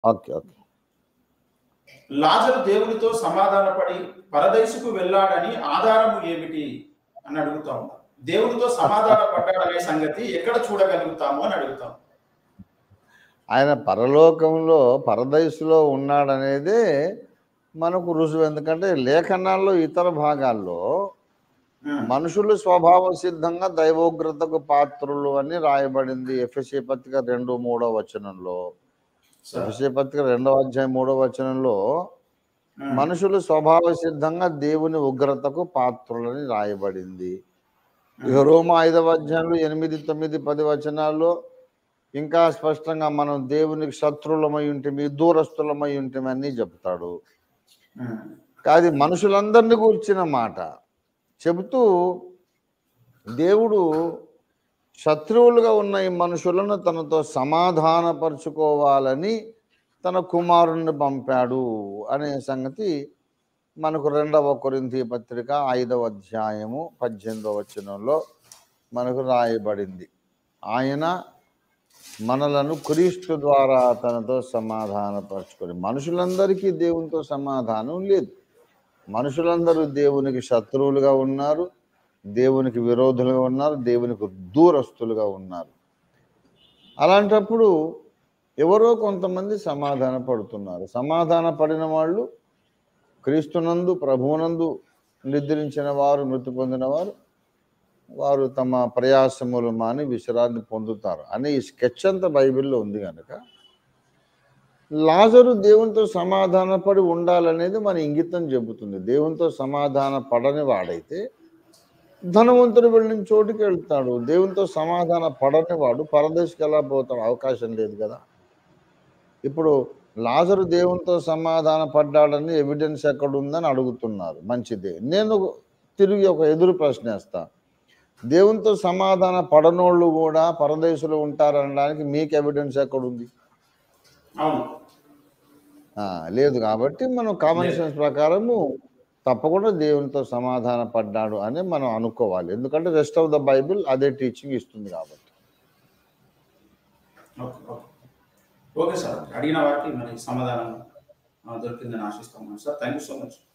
Okay okay లాజరు దేవునితో సమాధానపడి పరదేశుకు వెళ్ళాడని ఆధారము ఏమిటి అని అడుగుతా ఉన్నాం దేవునితో సమాధాన పడ్డాడనే సంగతి ఎక్కడ చూడగలుగుతాము అని అడుగుతాం ఆయన పరలోకంలో పరదయసులో ఉన్నాడనేదే మనకు రుజువు ఎందుకంటే లేఖనాల్లో ఇతర భాగాల్లో ఉమ్, మనుషులు స్వభావ సిద్ధంగా దైవోగ్రతకు పాత్రులు అని రాయబడింది ఎఫ్ఎస్సి పత్రిక రెండు మూడో వచనంలో సరే. ఎఫ్ఎస్సి పత్రిక రెండవ అధ్యాయం మూడో వచనంలో ఉమ్, మనుషులు స్వభావ సిద్ధంగా దేవుని ఉగ్రతకు పాత్రులని రాయబడింది ఇక రోమ ఐదవ అధ్యాయంలో ఎనిమిది తొమ్మిది పది వచనాల్లో ఇంకా స్పష్టంగా మనం దేవునికి శత్రులమై ఉంటే దూరస్తులమై ఉంటే అని చెప్తాడు ఉమ్, కాదు మనుషులందరినీ కూర్చిన మాట చెబుతూ దేవుడు శత్రువులుగా ఉన్న ఈ మనుషులను తనతో సమాధానపరుచుకోవాలని తన కుమారుణ్ణి పంపాడు అనే సంగతి మనకు రెండవ కొరింథీ పత్రిక ఐదవ అధ్యాయము పద్దెనిమిదవ వచనంలో మనకు రాయబడింది ఆయన మనలను క్రీస్తు ద్వారా తనతో సమాధానపరచుకొని మనుషులందరికీ దేవునితో సమాధానం లేదు మనుషులందరూ దేవునికి శత్రువులుగా ఉన్నారు దేవునికి విరోధులుగా ఉన్నారు దేవునికి దూరస్తులుగా ఉన్నారు అలాంటప్పుడు ఎవరో కొంతమంది సమాధాన పడుతున్నారు సమాధాన పడిన వాళ్ళు క్రీస్తునందు ప్రభువునందు నిద్రించిన వారు మృతి పొందిన వారు వారు తమ ప్రయాసములు మాని విశ్రాంతి పొందుతారు అనే ఈ స్కెచ్ అంతా బైబిల్లో ఉంది కనుక లాజరు దేవునితో సమాధాన పడి ఉండాలనేది మన ఇంగితం చెబుతుంది దేవునితో సమాధాన పడని వాడైతే ధనవంతుడు వెళ్ళిన చోటుకి వెళ్తాడు దేవునితో సమాధాన పడని వాడు పరదేశకి ఎలా పోతాడు అవకాశం లేదు కదా ఇప్పుడు లాజరు దేవునితో సమాధాన పడ్డాడని ఎవిడెన్స్ ఎక్కడ ఉందని అడుగుతున్నారు మంచిదే నేను తిరిగి ఒక ఎదురు ప్రశ్న వేస్తా దేవునితో సమాధాన పడనోళ్ళు కూడా పరదేశంలో ఉంటారనడానికి మీకు ఎవిడెన్స్ ఎక్కడుంది అవును ఆ, లేదు కాబట్టి మనం కామన్ సెన్స్ ప్రకారము తప్పకుండా దేవునితో సమాధాన పడ్డాడు అని మనం అనుకోవాలి ఎందుకంటే రెస్ట్ ఆఫ్ ద బైబిల్ అదే టీచింగ్ ఇస్తుంది కాబట్టి ఓకే ఓకే ఓకే సార్ అడిగిన వారికి మరి సమాధానం ఆ, దొరికిందని ఆశిస్తాం sir thank you so much